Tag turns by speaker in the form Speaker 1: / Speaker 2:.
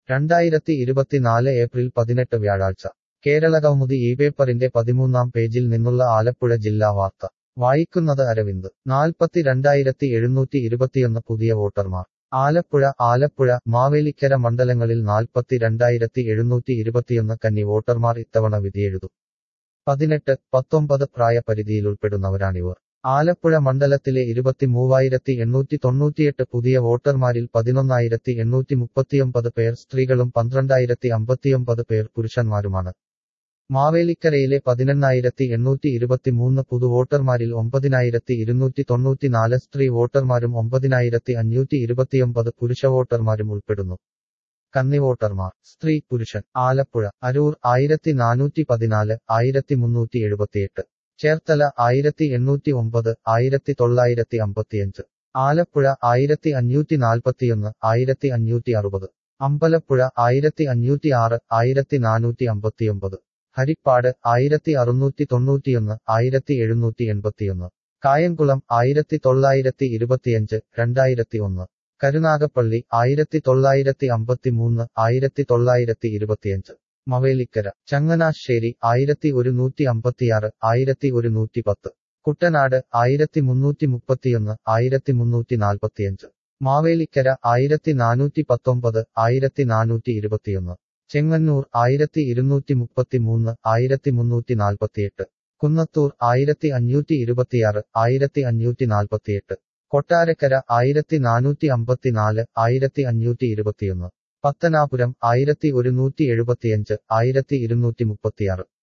Speaker 1: രണ്ടായിരത്തി ഇരുപത്തിനാല് ഏപ്രിൽ പതിനെട്ട് വ്യാഴാഴ്ച കേരളകൗമുദി ഈ പേപ്പറിന്റെ പതിമൂന്നാം പേജിൽ നിന്നുള്ള ആലപ്പുഴ ജില്ലാ വാർത്ത വായിക്കുന്നത് അരവിന്ദ് നാൽപ്പത്തി രണ്ടായിരത്തി എഴുന്നൂറ്റി ഇരുപത്തിയൊന്ന് പുതിയ വോട്ടർമാർ ആലപ്പുഴ ആലപ്പുഴ മാവേലിക്കര മണ്ഡലങ്ങളിൽ നാൽപ്പത്തി രണ്ടായിരത്തി എഴുന്നൂറ്റി ഇരുപത്തിയൊന്ന് കന്നി വോട്ടർമാർ ഇത്തവണ വിധിയെഴുതും പതിനെട്ട് പത്തൊമ്പത് പ്രായപരിധിയിലുൾപ്പെടുന്നവരാണിവർ ആലപ്പുഴ മണ്ഡലത്തിലെ ഇരുപത്തിമൂവായിരത്തി എണ്ണൂറ്റി തൊണ്ണൂറ്റിയെട്ട് പുതിയ വോട്ടർമാരിൽ പതിനൊന്നായിരത്തി എണ്ണൂറ്റി മുപ്പത്തിയൊമ്പത് പേർ സ്ത്രീകളും പന്ത്രണ്ടായിരത്തി അമ്പത്തിയൊമ്പത് പേർ പുരുഷന്മാരുമാണ് മാവേലിക്കരയിലെ പതിനെണ്ണായിരത്തി എണ്ണൂറ്റി ഇരുപത്തിമൂന്ന് പുതു വോട്ടർമാരിൽ ഒമ്പതിനായിരത്തി ഇരുന്നൂറ്റി തൊണ്ണൂറ്റിനാല് സ്ത്രീ വോട്ടർമാരും ഒമ്പതിനായിരത്തി അഞ്ഞൂറ്റി ഇരുപത്തിയൊമ്പത് പുരുഷ വോട്ടർമാരും ഉൾപ്പെടുന്നു കന്നി വോട്ടർമാർ സ്ത്രീ പുരുഷൻ ആലപ്പുഴ അരൂർ ആയിരത്തി നാനൂറ്റി പതിനാല് ആയിരത്തി മുന്നൂറ്റി എഴുപത്തിയെട്ട് ചേർത്തല ആയിരത്തി എണ്ണൂറ്റി ഒമ്പത് ആയിരത്തി തൊള്ളായിരത്തി അമ്പത്തിയഞ്ച് ആലപ്പുഴ ആയിരത്തി അഞ്ഞൂറ്റി നാൽപ്പത്തിയൊന്ന് ആയിരത്തി അഞ്ഞൂറ്റി അറുപത് അമ്പലപ്പുഴ ആയിരത്തി അഞ്ഞൂറ്റി ആറ് ആയിരത്തി നാനൂറ്റി അമ്പത്തിയൊമ്പത് ഹരിപ്പാട് ആയിരത്തി അറുന്നൂറ്റി തൊണ്ണൂറ്റിയൊന്ന് ആയിരത്തി എഴുന്നൂറ്റി എൺപത്തിയൊന്ന് കായംകുളം ആയിരത്തി തൊള്ളായിരത്തി ഇരുപത്തിയഞ്ച് രണ്ടായിരത്തി ഒന്ന് കരുനാഗപ്പള്ളി ആയിരത്തി തൊള്ളായിരത്തി അമ്പത്തിമൂന്ന് ആയിരത്തി തൊള്ളായിരത്തി ഇരുപത്തിയഞ്ച് മവേലിക്കര ചങ്ങനാശ്ശേരി ആയിരത്തി ഒരുന്നൂറ്റി അമ്പത്തിയാറ് ആയിരത്തി ഒരുന്നൂറ്റി പത്ത് കുട്ടനാട് ആയിരത്തി മുന്നൂറ്റി മുപ്പത്തിയൊന്ന് ആയിരത്തി മുന്നൂറ്റി നാൽപ്പത്തിയഞ്ച് മാവേലിക്കര ആയിരത്തി നാനൂറ്റി പത്തൊമ്പത് ആയിരത്തി നാനൂറ്റി ഇരുപത്തിയൊന്ന് ചെങ്ങന്നൂർ ആയിരത്തി ഇരുന്നൂറ്റി മുപ്പത്തിമൂന്ന് ആയിരത്തി മുന്നൂറ്റി നാൽപ്പത്തിയെട്ട് കുന്നത്തൂർ ആയിരത്തി അഞ്ഞൂറ്റി ഇരുപത്തിയാറ് ആയിരത്തി അഞ്ഞൂറ്റി നാൽപ്പത്തിയെട്ട് കൊട്ടാരക്കര ആയിരത്തി നാനൂറ്റി അമ്പത്തിനാല് ആയിരത്തി അഞ്ഞൂറ്റി ഇരുപത്തിയൊന്ന് പത്തനാപുരം ആയിരത്തി ഒരുന്നൂറ്റി എഴുപത്തിയഞ്ച് ആയിരത്തി ഇരുന്നൂറ്റി മുപ്പത്തിയാറ്